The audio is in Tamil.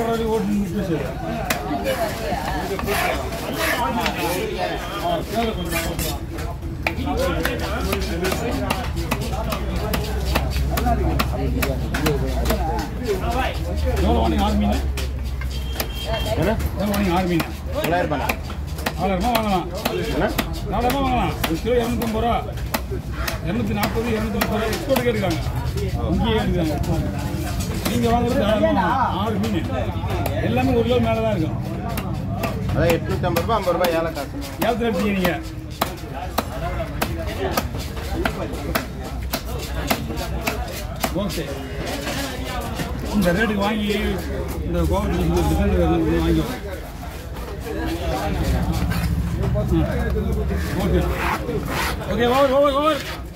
வரைக்கும் ஓட்டு நின்று சரி ஆ, கேளு கொஞ்சம் ஓட்டுலாம். எவ்வளோ வாங்கிங்க ஆறு மீன் என்ன எவ்வளோ வாங்கிங்க ஆறு மீன் தொள்ளாயிரம் ரூபாய் நாலாயிரமா வாங்கலாம் என்ன நாலாயிரமா வாங்கலாம் ஒரு கிலோ இரநூத்தம்பது ரூபா இரநூத்தி நாற்பது இரநூத்தி முப்பது ரூபா எக்ஸ்போர்ட் கேட்டுக்காங்க இங்கேயே எடுக்கிறாங்க நீங்கள் வாங்குறது தாராளமா வாங்கலாம். ஆறு மீன் எல்லாமே ஒரு கிலோ மேலே தான் இருக்கும் அதான் எட்நூத்தி ஐம்பது ரூபாய் ஐம்பது ரூபாய் ஏழை காசு ஏலத்தில் எடுத்தீங்க நீங்கள் ஓகே இந்த ரேட்டுக்கு வாங்கி இந்த கோவத்தில் இந்த டிசைன் வாங்கிக்கோ okay okay over over over